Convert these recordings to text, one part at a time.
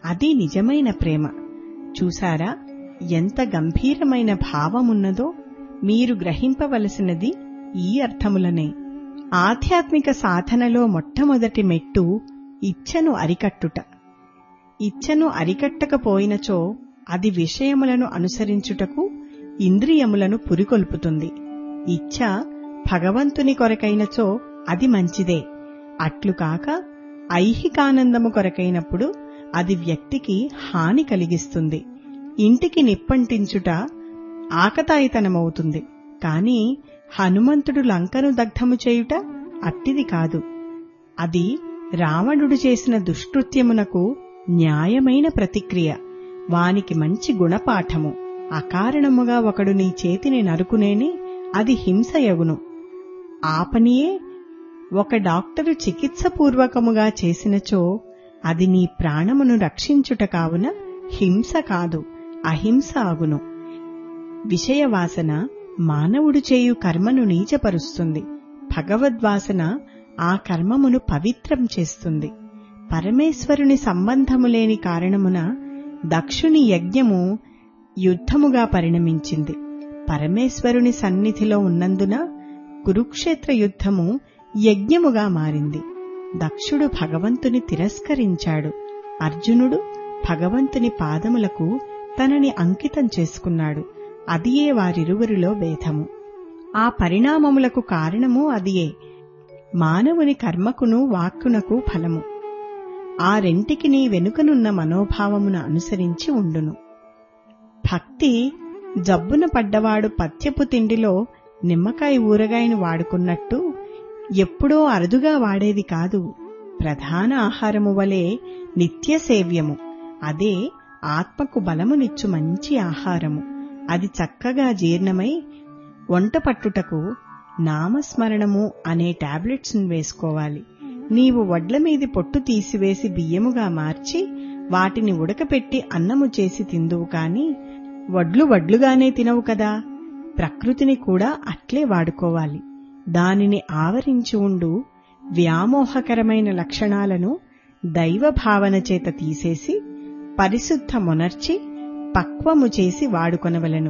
అది నిజమైన ప్రేమ చూసారా ఎంత గంభీరమైన భావమున్నదో మీరు గ్రహింపవలసినది ఈ అర్థములనే ఆధ్యాత్మిక సాధనలో మొట్టమొదటి మెట్టు ఇచ్ఛను అరికట్టుట ఇచ్ఛను అరికట్టకపోయినచో అది విషయములను అనుసరించుటకు ఇంద్రియములను పురికొల్పుతుంది ఇచ్ఛ భగవంతుని కొరకైనచో అది మంచిదే అట్లు కాక ఐహికానందము కొరకైనప్పుడు అది వ్యక్తికి హాని కలిగిస్తుంది ఇంటికి నిప్పంటించుట ఆకతాయితనమవుతుంది కాని హనుమంతుడు లంకను దగ్ధము చేయుట అట్టిది కాదు అది రావణుడు చేసిన దుష్కృత్యమునకు న్యాయమైన ప్రతిక్రియ వానికి మంచి గుణపాఠము అకారణముగా ఒకడు నీ చేతిని నరుకునేని అది హింసయగును ఆపనియే ఒక డాక్టరు చికిత్సపూర్వకముగా చేసినచో అది నీ ప్రాణమును రక్షించుట కావున హింస కాదు అహింస అగును విషయవాసన మానవుడు చేయు కర్మను నీచపరుస్తుంది భగవద్వాసన ఆ కర్మమును పవిత్రం చేస్తుంది పరమేశ్వరుని సంబంధము లేని కారణమున దక్షుని యజ్ఞము యుద్ధముగా పరిణమించింది పరమేశ్వరుని సన్నిధిలో ఉన్నందున కురుక్షేత్ర యుద్ధము యజ్ఞముగా మారింది దక్షుడు భగవంతుని తిరస్కరించాడు అర్జునుడు భగవంతుని పాదములకు తనని అంకితం చేసుకున్నాడు అదియే వారిరువురిలో భేదము ఆ పరిణామములకు కారణము అదియే మానవుని కర్మకును వాక్కునకు ఫలము ఆ రెంటికి నీ వెనుకనున్న మనోభావమును అనుసరించి ఉండును భక్తి జబ్బున పడ్డవాడు పత్యపు తిండిలో నిమ్మకాయ ఊరగాయను వాడుకున్నట్టు ఎప్పుడో అరుదుగా వాడేది కాదు ప్రధాన ఆహారము వలె నిత్య సేవ్యము అదే ఆత్మకు బలమునిచ్చు మంచి ఆహారము అది చక్కగా జీర్ణమై వంట పట్టుటకు నామస్మరణము అనే టాబ్లెట్స్ వేసుకోవాలి నీవు వడ్ల మీది పొట్టు తీసివేసి బియ్యముగా మార్చి వాటిని ఉడకపెట్టి అన్నము చేసి తిందువు కాని వడ్లు వడ్లుగానే తినవు కదా ప్రకృతిని కూడా అట్లే వాడుకోవాలి దానిని ఆవరించి ఉండు వ్యామోహకరమైన లక్షణాలను దైవ భావన చేత తీసేసి పరిశుద్ధమునర్చి పక్వము చేసి వాడుకొనవలను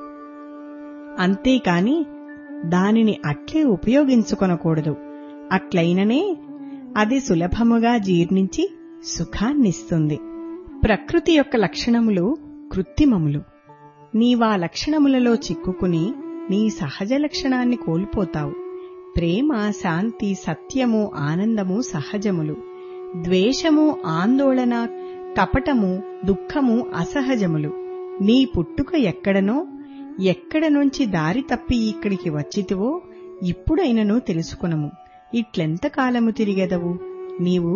అంతేకాని దానిని అట్లే ఉపయోగించుకొనకూడదు అట్లయిననే అది సులభముగా జీర్ణించి సుఖాన్నిస్తుంది ప్రకృతి యొక్క లక్షణములు కృత్రిమములు నీవా లక్షణములలో చిక్కుకుని నీ సహజ లక్షణాన్ని కోల్పోతావు ప్రేమ శాంతి సత్యము ఆనందము సహజములు ద్వేషము ఆందోళన కపటము దుఃఖము అసహజములు నీ పుట్టుక ఎక్కడనో ఎక్కడ నుంచి దారి తప్పి ఇక్కడికి వచ్చితివో ఇప్పుడైనను తెలుసుకునము ఇట్లెంతకాలము తిరిగెదవు నీవు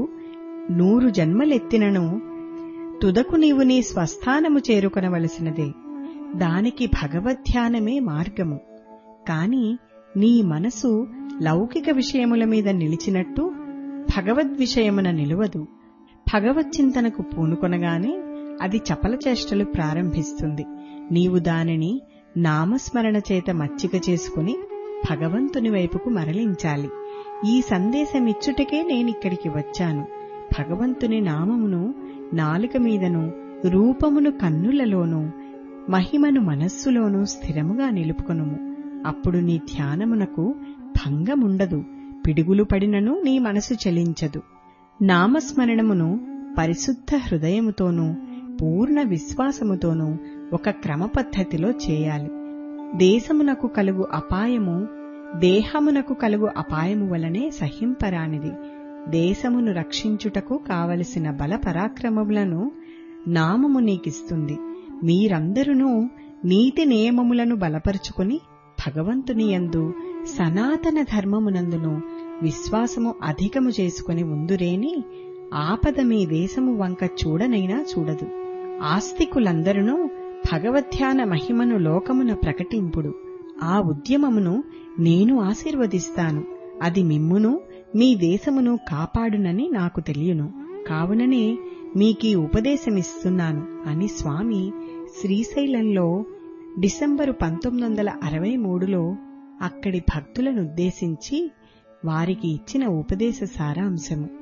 నూరు జన్మలెత్తినను తుదకు నీవు నీ స్వస్థానము చేరుకొనవలసినదే దానికి భగవద్ధ్యానమే మార్గము కాని నీ మనసు లౌకిక విషయముల మీద నిలిచినట్టు భగవద్విషయమున నిలువదు భగవచ్చింతనకు పూనుకొనగానే అది చపల చేష్టలు ప్రారంభిస్తుంది నీవు దానిని నామస్మరణ చేత మచ్చిక చేసుకుని భగవంతుని వైపుకు మరలించాలి ఈ సందేశమిచ్చుటకే నేనిక్కడికి వచ్చాను భగవంతుని నామమును నాలుక మీదను రూపమును కన్నులలోనూ మహిమను మనస్సులోనూ స్థిరముగా నిలుపుకొనుము అప్పుడు నీ ధ్యానమునకు భంగముండదు పిడుగులు పడినను నీ మనసు చలించదు నామస్మరణమును పరిశుద్ధ హృదయముతోనూ పూర్ణ విశ్వాసముతోనూ ఒక క్రమపద్ధతిలో చేయాలి దేశమునకు కలుగు అపాయము దేహమునకు కలుగు అపాయము వలనే సహింపరానిది దేశమును రక్షించుటకు కావలసిన బల పరాక్రమములను నామము నీకిస్తుంది మీరందరూ నీతి నియమములను బలపరుచుకుని భగవంతుని యందు సనాతన ధర్మమునందును విశ్వాసము అధికము చేసుకుని ఉందురేని ఆపద మీ దేశము వంక చూడనైనా చూడదు ఆస్తికులందరూ భగవధ్యాన మహిమను లోకమున ప్రకటింపుడు ఆ ఉద్యమమును నేను ఆశీర్వదిస్తాను అది మిమ్మును మీ దేశమును కాపాడునని నాకు తెలియను కావుననే మీకీ ఉపదేశమిస్తున్నాను అని స్వామి శ్రీశైలంలో డిసెంబరు పంతొమ్మిది వందల అరవై మూడులో అక్కడి భక్తులనుద్దేశించి వారికి ఇచ్చిన ఉపదేశ సారాంశము